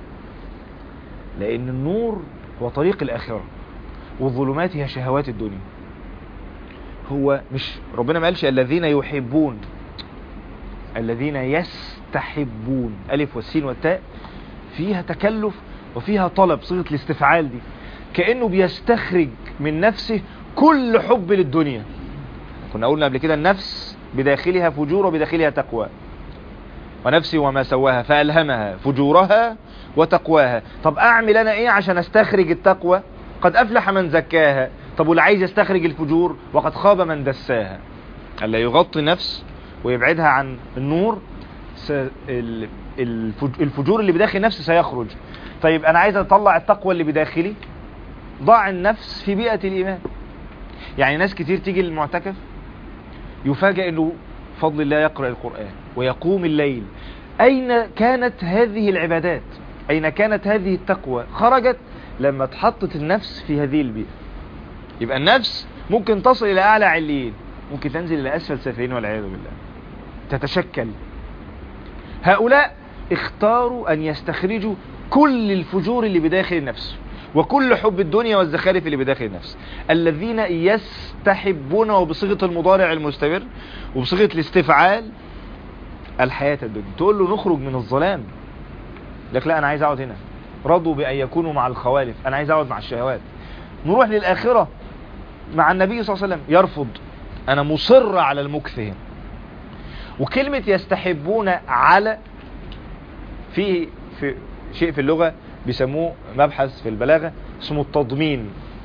لأن النور هو طريق الآخرة والظلمات هي شهوات الدنيا هو مش ربنا ما قالش الذين يحبون الذين يستحبون ألف والسين والتاء فيها تكلف وفيها طلب صيغة الاستفعال دي كأنه بيستخرج من نفسه كل حب للدنيا كنا قلنا قبل كده النفس بداخلها فجور وبداخلها تقوى ونفسي وما سواها فألهمها فجورها وتقواها طب أعمل أنا إيه عشان أستخرج التقوى قد أفلح من زكاها طب واللي عايز يستخرج الفجور وقد خاب من دساها ألا يغطي نفس ويبعدها عن النور س... ال- الفج- الفجور اللي بداخل نفسي سيخرج طيب أنا عايز أطلع التقوى اللي بداخلي ضع النفس في بيئة الإيمان يعني ناس كتير تيجي للمعتكف يفاجأ انه فضل الله يقرأ القرآن ويقوم الليل اين كانت هذه العبادات اين كانت هذه التقوى خرجت لما اتحطت النفس في هذه البيئة يبقى النفس ممكن تصل الى اعلى عليين ممكن تنزل الى اسفل سافلين والعياذ بالله تتشكل هؤلاء اختاروا ان يستخرجوا كل الفجور اللي بداخل النفس وكل حب الدنيا والزخارف اللي بداخل النفس الذين يستحبون وبصيغة المضارع المستمر وبصيغة الاستفعال الحياة الدنيا تقول له نخرج من الظلام لك لا انا عايز اقعد هنا رضوا بان يكونوا مع الخوالف انا عايز اقعد مع الشهوات نروح للاخرة مع النبي صلى الله عليه وسلم يرفض انا مصر على المكث هنا وكلمة يستحبون على في في شيء في اللغة بيسموه مبحث في البلاغة اسمه التضمين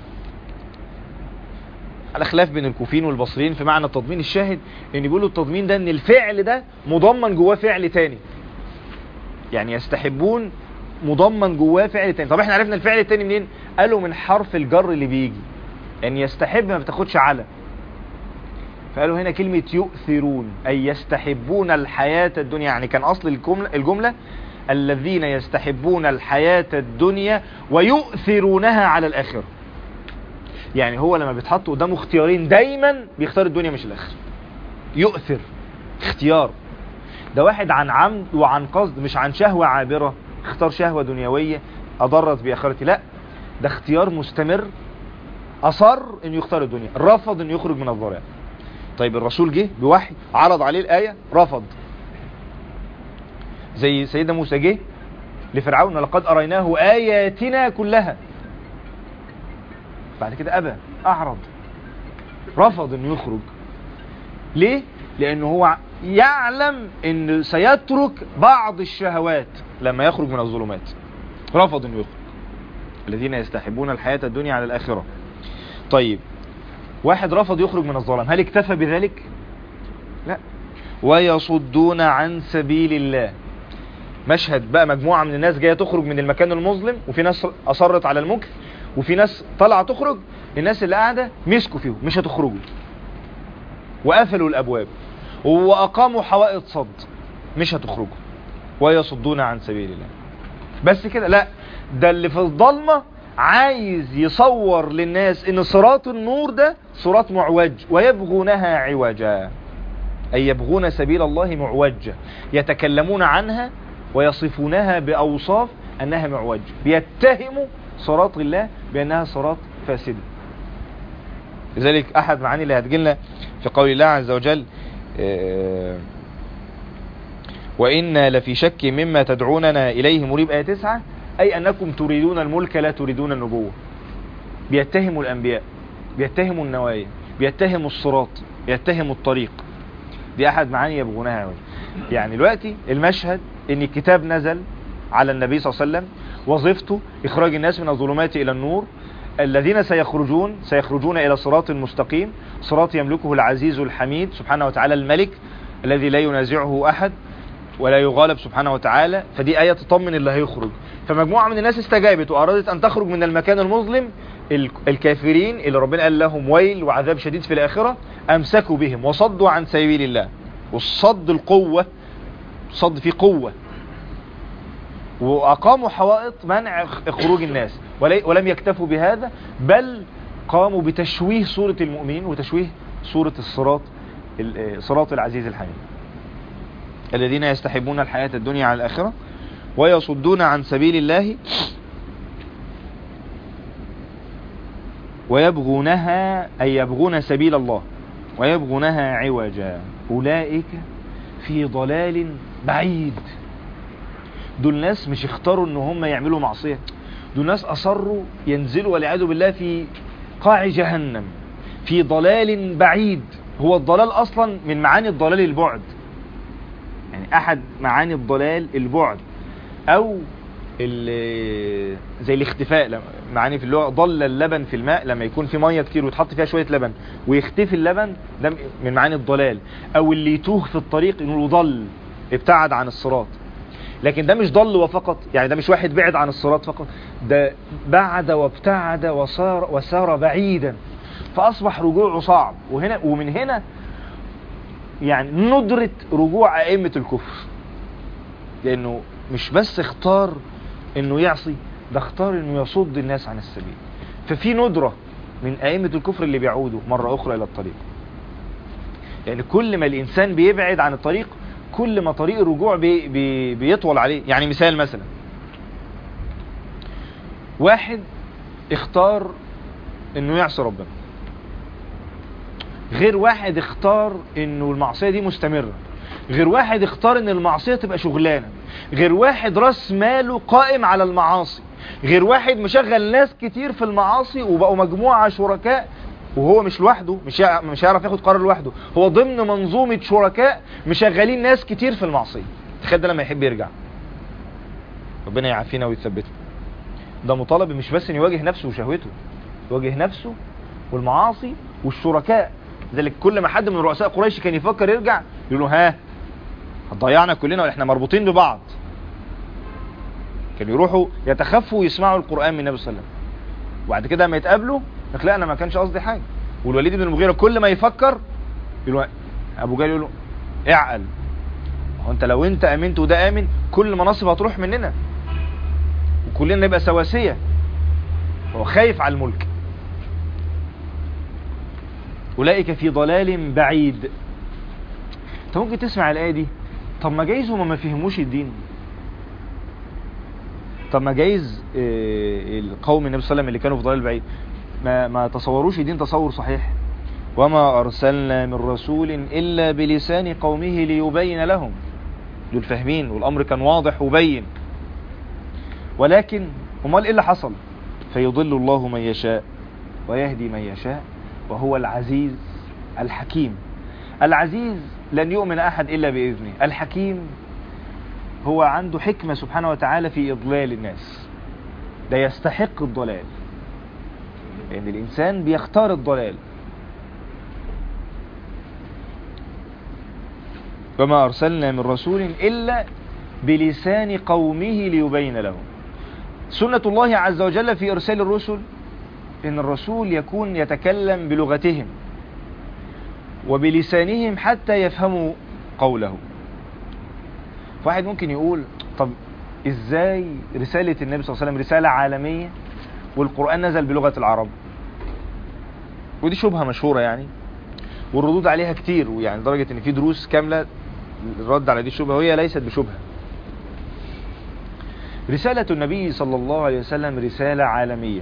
على خلاف بين الكوفيين والبصريين في معنى التضمين الشاهد ان بيقولوا التضمين ده ان الفعل ده مضمن جواه فعل تاني يعني يستحبون مضمن جواه فعل تاني طب احنا عرفنا الفعل التاني منين قالوا من حرف الجر اللي بيجي يعني يستحب ما بتاخدش على فقالوا هنا كلمة يؤثرون أي يستحبون الحياة الدنيا يعني كان أصل الجملة, الجملة الذين يستحبون الحياة الدنيا ويؤثرونها على الآخرة يعني هو لما بيتحط قدامه اختيارين دايما بيختار الدنيا مش الآخرة يؤثر اختيار ده واحد عن عمد وعن قصد مش عن شهوة عابرة اختار شهوة دنيوية أضرت بآخرتي لا ده اختيار مستمر أصر انه يختار الدنيا رفض انه يخرج من الضلال طيب الرسول جه بوحي عرض عليه الآية رفض زي سيدنا موسى جه لفرعون لقد أريناه آياتنا كلها بعد كده أبى أعرض رفض انه يخرج ليه؟ لأنه هو يعلم انه سيترك بعض الشهوات لما يخرج من الظلمات رفض انه يخرج الذين يستحبون الحياة الدنيا على الآخرة طيب واحد رفض يخرج من الظلام هل اكتفى بذلك لا ويصدون عن سبيل الله مشهد بقى مجموعة من الناس جاية تخرج من المكان المظلم وفي ناس أصرت على المكث وفي ناس طلع تخرج الناس اللي قاعدة مسكوا فيهم مش هتخرجوا وقفلوا الأبواب وأقاموا حوائط صد مش هتخرجوا ويصدون عن سبيل الله بس كده لا ده اللي في الضلمة عايز يصور للناس ان صراط النور ده صراط معوج ويبغونها عوجا اي يبغون سبيل الله معوجة يتكلمون عنها ويصفونها باوصاف انها معوج بيتهموا صراط الله بانها صراط فاسدة لذلك احد معاني اللي هتجيلنا في قول الله عز وجل آه وإنا لفي شك مما تدعوننا إليه مريب آية 9 أي أنكم تريدون الملك لا تريدون النبوة بيتهموا الأنبياء بيتهموا النوايا بيتهموا الصراط بيتهموا الطريق دي أحد معاني يبغونها عوج يعني دلوقتي المشهد إن الكتاب نزل على النبي صلى الله عليه وسلم وظيفته إخراج الناس من الظلمات إلى النور الذين سيخرجون سيخرجون إلى صراط مستقيم صراط يملكه العزيز الحميد سبحانه وتعالى الملك الذي لا ينازعه أحد ولا يغالب سبحانه وتعالى فدي آية تطمن اللي هيخرج فمجموعة من الناس استجابت وأرادت أن تخرج من المكان المظلم ال- الكافرين اللي ربنا قال لهم ويل وعذاب شديد في الآخرة أمسكوا بهم وصدوا عن سبيل الله والصد القوة صد فيه قوة وأقاموا حوائط منع خروج الناس ولي- ولم يكتفوا بهذا بل قاموا بتشويه صورة المؤمنين وتشويه صورة الصراط ال- صراط العزيز الحميد الذين يستحبون الحياة الدنيا على الآخرة ويصدون عن سبيل الله ويبغونها أي يبغون سبيل الله ويبغونها عوجا أولئك في ضلال بعيد دول ناس مش اختاروا ان هم يعملوا معصية دول ناس اصروا ينزلوا والعياذ بالله في قاع جهنم في ضلال بعيد هو الضلال اصلا من معاني الضلال البعد يعني احد معاني الضلال البعد او ال- زي الاختفاء لما- معاني في اللغة ضل اللبن في الماء لما يكون في مية كتير وتحط فيها شوية لبن ويختفي اللبن ده من معاني الضلال او اللي يتوه في الطريق انه ضل ابتعد عن الصراط لكن ده مش ضل وفقط يعني ده مش واحد بعد عن الصراط فقط ده بعد وابتعد وصار وسار بعيدا فاصبح رجوعه صعب وهنا ومن هنا يعني ندرة رجوع ائمة الكفر لانه مش بس اختار انه يعصي ده اختار انه يصد الناس عن السبيل ففي ندرة من ائمة الكفر اللي بيعودوا مرة اخرى الى الطريق يعني كل ما الانسان بيبعد عن الطريق كل ما طريق الرجوع بي بي بيطول عليه يعني مثال مثلا واحد اختار انه يعصي ربنا غير واحد اختار انه المعصية دي مستمرة غير واحد اختار ان المعصية تبقى شغلانة غير واحد راس ماله قائم على المعاصي غير واحد مشغل ناس كتير في المعاصي وبقوا مجموعة شركاء وهو مش لوحده مش يع- مش هيعرف ياخد قرار لوحده هو ضمن منظومة شركاء مشغلين ناس كتير في المعصية تخيل ده لما يحب يرجع ربنا يعافينا ويثبتنا ده مطالب مش بس ان يواجه نفسه وشهوته يواجه نفسه والمعاصي والشركاء ذلك كل ما حد من رؤساء قريش كان يفكر يرجع يقول له ها هتضيعنا كلنا واحنا مربوطين ببعض كانوا يروحوا يتخفوا ويسمعوا القرآن من النبي صلى الله عليه وسلم وبعد كده لما يتقابلوا يقول لا انا ما كانش قصدي حاجه والوليد بن المغيره كل ما يفكر يقول له ابو جهل يقول له اعقل هو انت لو انت امنت وده امن كل مناصب هتروح مننا وكلنا نبقى سواسيه هو خايف على الملك اولئك في ضلال بعيد انت ممكن تسمع الايه دي طب ما جايز هما ما فهموش الدين طب ما جايز آه، القوم النبي صلى الله عليه وسلم اللي كانوا في ضلال بعيد ما ما تصوروش الدين تصور صحيح وما ارسلنا من رسول الا بلسان قومه ليبين لهم دول فاهمين والامر كان واضح وبين ولكن امال ايه اللي حصل فيضل الله من يشاء ويهدي من يشاء وهو العزيز الحكيم العزيز لن يؤمن احد الا باذنه الحكيم هو عنده حكمة سبحانه وتعالى في إضلال الناس ده يستحق الضلال لأن الإنسان بيختار الضلال وما أرسلنا من رسول إلا بلسان قومه ليبين لهم سنة الله عز وجل في إرسال الرسل إن الرسول يكون يتكلم بلغتهم وبلسانهم حتى يفهموا قوله واحد ممكن يقول طب ازاي رسالة النبي صلى الله عليه وسلم رسالة عالمية والقرآن نزل بلغة العرب ودي شبهة مشهورة يعني والردود عليها كتير ويعني لدرجة ان في دروس كاملة الرد على دي الشبهة وهي ليست بشبهة رسالة النبي صلى الله عليه وسلم رسالة عالمية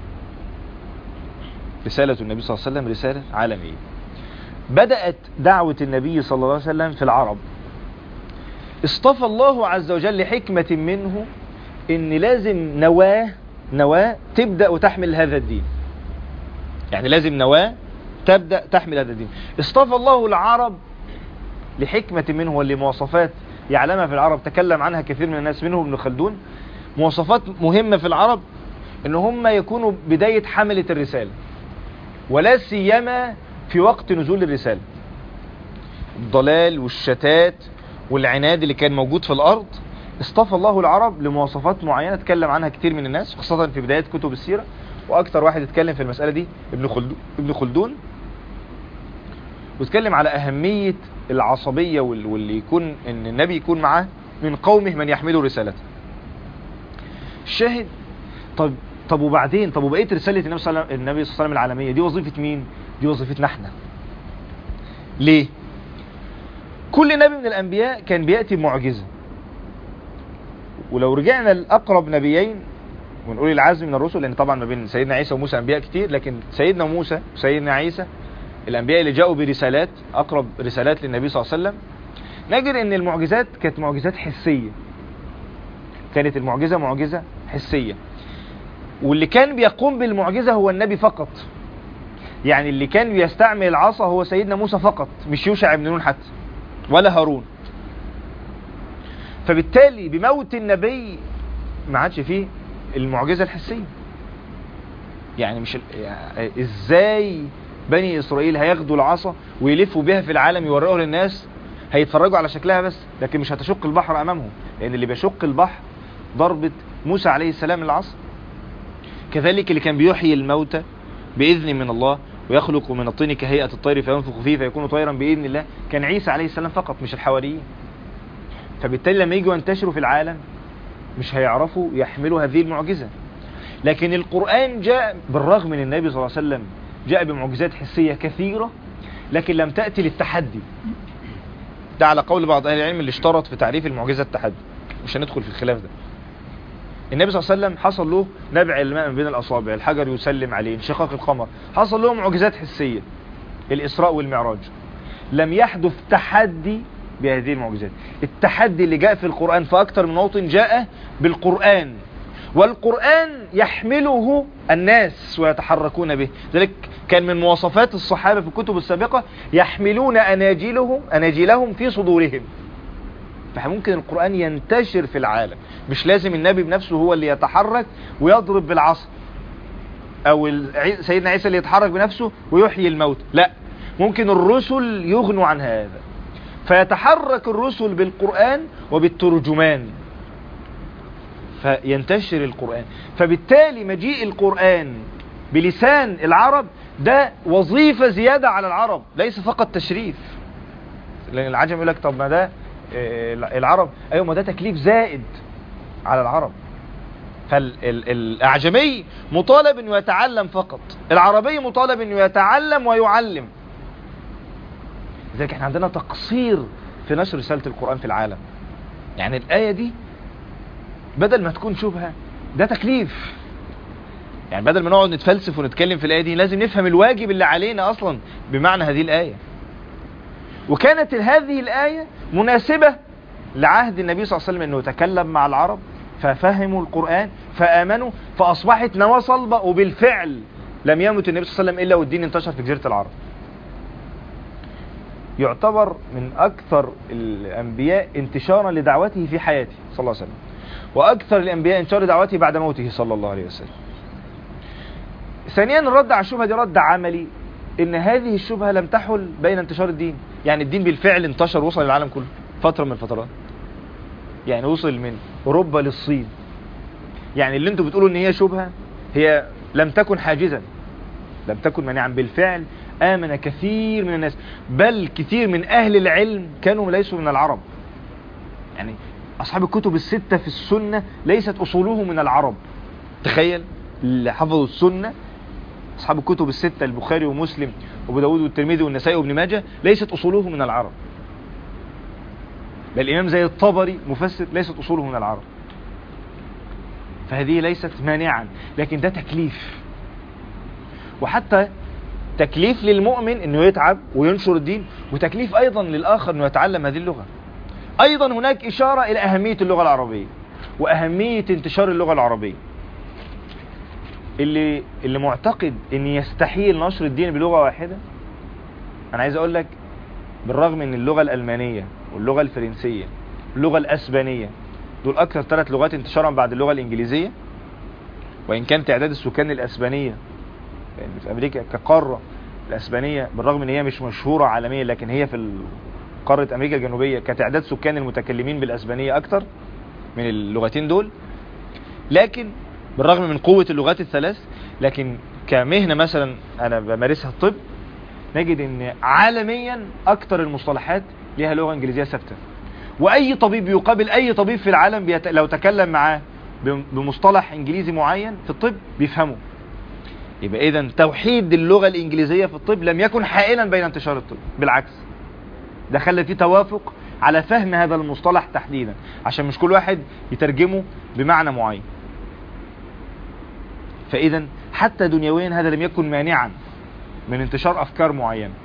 رسالة النبي صلى الله عليه وسلم رسالة عالمية بدأت دعوة النبي صلى الله عليه وسلم في العرب اصطفى الله عز وجل لحكمة منه ان لازم نواة نواة تبدأ وتحمل هذا الدين يعني لازم نواة تبدأ تحمل هذا الدين اصطفى الله العرب لحكمة منه ولمواصفات يعلمها في العرب تكلم عنها كثير من الناس منهم ابن خلدون مواصفات مهمة في العرب ان هم يكونوا بداية حملة الرسالة ولا سيما في وقت نزول الرسالة الضلال والشتات والعناد اللي كان موجود في الارض اصطفى الله العرب لمواصفات معينة اتكلم عنها كتير من الناس خاصة في بداية كتب السيرة واكتر واحد اتكلم في المسألة دي ابن خلدون, ابن خلدون واتكلم على اهمية العصبية وال- واللي يكون ان النبي يكون معاه من قومه من يحمله رسالته الشاهد طب طب وبعدين طب وبقيه رساله النبي صلى الله عليه وسلم النبي صلى الله عليه وسلم العالميه دي وظيفه مين دي وظيفتنا احنا ليه كل نبي من الانبياء كان بياتي بمعجزه ولو رجعنا لاقرب نبيين ونقول العزم من الرسل لان طبعا ما بين سيدنا عيسى وموسى انبياء كتير لكن سيدنا موسى وسيدنا عيسى الانبياء اللي جاءوا برسالات اقرب رسالات للنبي صلى الله عليه وسلم نجد ان المعجزات كانت معجزات حسيه كانت المعجزه معجزه حسيه واللي كان بيقوم بالمعجزه هو النبي فقط يعني اللي كان بيستعمل العصا هو سيدنا موسى فقط مش يوشع بن نون حتى ولا هارون فبالتالي بموت النبي ما عادش فيه المعجزه الحسيه يعني مش ال- يعني ازاي بني اسرائيل هياخدوا العصا ويلفوا بها في العالم يوروها للناس هيتفرجوا على شكلها بس لكن مش هتشق البحر امامهم لان اللي بيشق البحر ضربة موسى عليه السلام العصا كذلك اللي كان بيحيي الموتى باذن من الله ويخلق من الطين كهيئة الطير فينفخ فيه فيكون طيرا باذن الله كان عيسى عليه السلام فقط مش الحواريين فبالتالي لما يجوا ينتشروا في العالم مش هيعرفوا يحملوا هذه المعجزة لكن القرآن جاء بالرغم من النبي صلى الله عليه وسلم جاء بمعجزات حسية كثيرة لكن لم تأتي للتحدي ده على قول بعض أهل العلم اللي اشترط في تعريف المعجزة التحدي مش هندخل في الخلاف ده النبي صلى الله عليه وسلم حصل له نبع الماء من بين الأصابع الحجر يسلم عليه انشقاق القمر حصل له معجزات حسية الإسراء والمعراج لم يحدث تحدي بهذه المعجزات التحدي اللي جاء في القرآن في أكثر من موطن جاء بالقرآن والقرآن يحمله الناس ويتحركون به ذلك كان من مواصفات الصحابة في الكتب السابقة يحملون أناجيلهم أناجيلهم في صدورهم فممكن القرآن ينتشر في العالم مش لازم النبي بنفسه هو اللي يتحرك ويضرب بالعصا او العي- سيدنا عيسى اللي يتحرك بنفسه ويحيي الموت لا ممكن الرسل يغنوا عن هذا فيتحرك الرسل بالقرآن وبالترجمان فينتشر القرآن فبالتالي مجيء القرآن بلسان العرب ده وظيفة زيادة على العرب ليس فقط تشريف لأن العجم يقول لك طب ما ده آه، العرب أيوة ما ده تكليف زائد على العرب فالأعجمي مطالب أنه يتعلم فقط العربي مطالب أنه يتعلم ويعلم لذلك احنا عندنا تقصير في نشر رسالة القرآن في العالم يعني الآية دي بدل ما تكون شبهة ده تكليف يعني بدل ما نقعد نتفلسف ونتكلم في الآية دي لازم نفهم الواجب اللي علينا أصلا بمعنى هذه الآية وكانت هذه الآية مناسبة لعهد النبي صلى الله عليه وسلم أنه تكلم مع العرب ففهموا القرآن فآمنوا فأصبحت نواة صلبة وبالفعل لم يمت النبي صلى الله عليه وسلم إلا والدين انتشر في جزيرة العرب يعتبر من أكثر الأنبياء انتشارا لدعوته في حياته صلى الله عليه وسلم وأكثر الأنبياء انتشار دعوته بعد موته صلى الله عليه وسلم ثانيا الرد على الشبهة دي رد عملي ان هذه الشبهة لم تحل بين انتشار الدين يعني الدين بالفعل انتشر وصل للعالم كله فترة من الفترات يعني وصل من اوروبا للصين يعني اللي انتوا بتقولوا ان هي شبهة هي لم تكن حاجزا لم تكن مانعا بالفعل آمن كثير من الناس بل كثير من أهل العلم كانوا ليسوا من العرب يعني أصحاب الكتب الستة في السنة ليست أصولهم من العرب تخيل اللي حفظوا السنة أصحاب الكتب الستة البخاري ومسلم وابو داود والترمذي والنسائي وابن ماجه ليست أصولهم من العرب بل الإمام زي الطبري مفسر ليست أصوله من العرب فهذه ليست مانعا لكن ده تكليف وحتى تكليف للمؤمن انه يتعب وينشر الدين وتكليف ايضا للاخر انه يتعلم هذه اللغة ايضا هناك اشارة الى اهمية اللغة العربية واهمية انتشار اللغة العربية اللي اللي معتقد ان يستحيل نشر الدين بلغة واحدة انا عايز اقول لك بالرغم ان اللغة الالمانية واللغة الفرنسية واللغة الاسبانية دول اكثر ثلاث لغات انتشارا بعد اللغة الانجليزية وإن كان تعداد السكان الأسبانية يعني في أمريكا كقارة الأسبانية بالرغم إن هي مش مشهورة عالميا لكن هي في قارة أمريكا الجنوبية كتعداد سكان المتكلمين بالأسبانية أكتر من اللغتين دول لكن بالرغم من قوة اللغات الثلاث لكن كمهنة مثلا أنا بمارسها الطب نجد ان عالميا اكتر المصطلحات ليها لغة انجليزية ثابتة واي طبيب يقابل اي طبيب في العالم بيت... لو تكلم معاه بمصطلح انجليزي معين في الطب بيفهمه يبقى اذا توحيد اللغة الانجليزية في الطب لم يكن حائلا بين انتشار الطب بالعكس ده خلى فيه توافق على فهم هذا المصطلح تحديدا عشان مش كل واحد يترجمه بمعنى معين فاذا حتى دنيويا هذا لم يكن مانعا من انتشار افكار معينة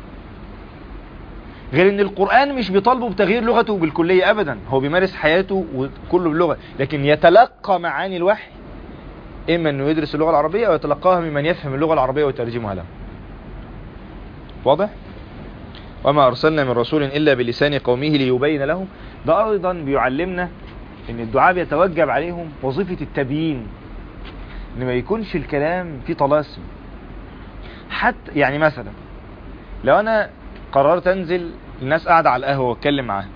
غير ان القرآن مش بيطالبه بتغيير لغته بالكلية ابدا هو بيمارس حياته وكله باللغة لكن يتلقى معاني الوحي اما انه يدرس اللغة العربية او يتلقاها ممن يفهم اللغة العربية ويترجمها له واضح وما ارسلنا من رسول الا بلسان قومه ليبين لهم ده ايضا بيعلمنا ان الدعاء بيتوجب عليهم وظيفة التبيين ان ما يكونش الكلام فيه طلاسم حتى يعني مثلا لو انا قررت انزل الناس قاعدة على القهوة واتكلم معاها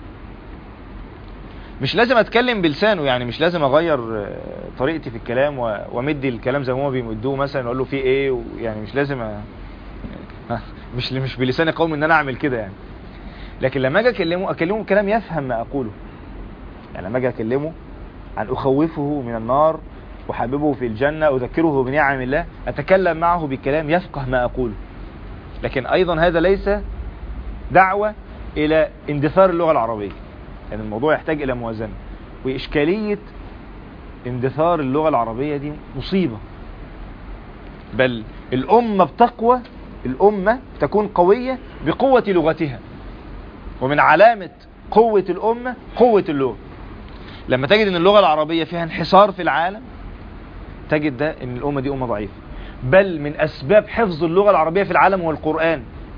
مش لازم اتكلم بلسانه يعني مش لازم اغير طريقتي في الكلام وامد الكلام زي ما هما بيمدوه مثلا اقول له فيه ايه يعني مش لازم أ... مش مش بلسان قوم ان انا اعمل كده يعني لكن لما اجي اكلمه اكلمه كلام يفهم ما اقوله يعني لما اجي اكلمه عن اخوفه من النار وحببه في الجنة أذكره بنعم الله أتكلم معه بكلام يفقه ما أقوله لكن أيضا هذا ليس دعوة إلى اندثار اللغة العربية يعني الموضوع يحتاج إلى موازنة وإشكالية اندثار اللغة العربية دي مصيبة بل الأمة بتقوى الأمة تكون قوية بقوة لغتها ومن علامة قوة الأمة قوة اللغة لما تجد ان اللغة العربية فيها انحصار في العالم تجد ده ان الامة دي امة ضعيفة بل من اسباب حفظ اللغة العربية في العالم هو القرآن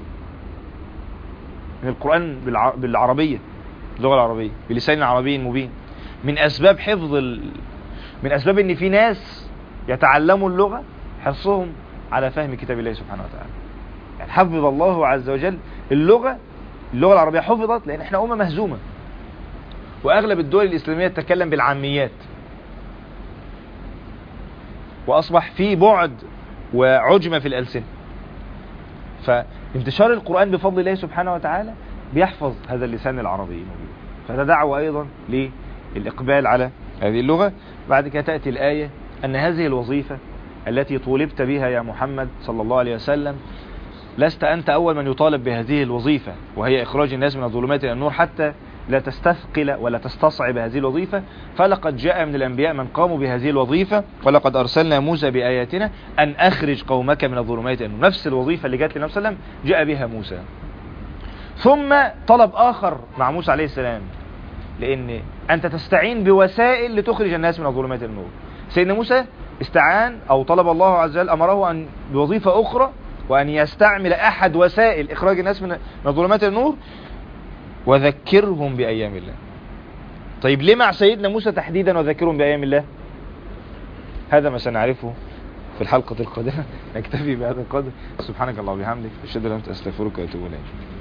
من القرآن بالعربية اللغة العربية بلسان عربي مبين من اسباب حفظ ال... من اسباب ان في ناس يتعلموا اللغة حرصهم على فهم كتاب الله سبحانه وتعالى يعني حفظ الله عز وجل اللغة اللغة العربية حفظت لان احنا امة مهزومة واغلب الدول الاسلامية تتكلم بالعاميات واصبح في بعد وعجمة في الالسنة فانتشار القرآن بفضل الله سبحانه وتعالى بيحفظ هذا اللسان العربي فده دعوة ايضا للاقبال على هذه اللغة بعد كده تأتي الآية ان هذه الوظيفة التي طولبت بها يا محمد صلى الله عليه وسلم لست أنت أول من يطالب بهذه الوظيفة وهي إخراج الناس من الظلمات إلى النور حتى لا تستثقل ولا تستصعب هذه الوظيفة فلقد جاء من الأنبياء من قاموا بهذه الوظيفة ولقد أرسلنا موسى بآياتنا أن أخرج قومك من الظلمات إلى النور نفس الوظيفة اللي جاءت للنبي صلى الله عليه وسلم جاء بها موسى ثم طلب آخر مع موسى عليه السلام لأن أنت تستعين بوسائل لتخرج الناس من الظلمات إلى النور سيدنا موسى استعان أو طلب الله عز وجل أمره أن بوظيفة أخرى وأن يستعمل أحد وسائل إخراج الناس من الظلمات إلى النور وذكرهم بأيام الله طيب ليه مع سيدنا موسى تحديدا وذكرهم بأيام الله هذا ما سنعرفه في الحلقة القادمة نكتفي بهذا القدر سبحانك الله وبحمدك أشهد أن لا إله إلا أنت أستغفرك وأتوب إليك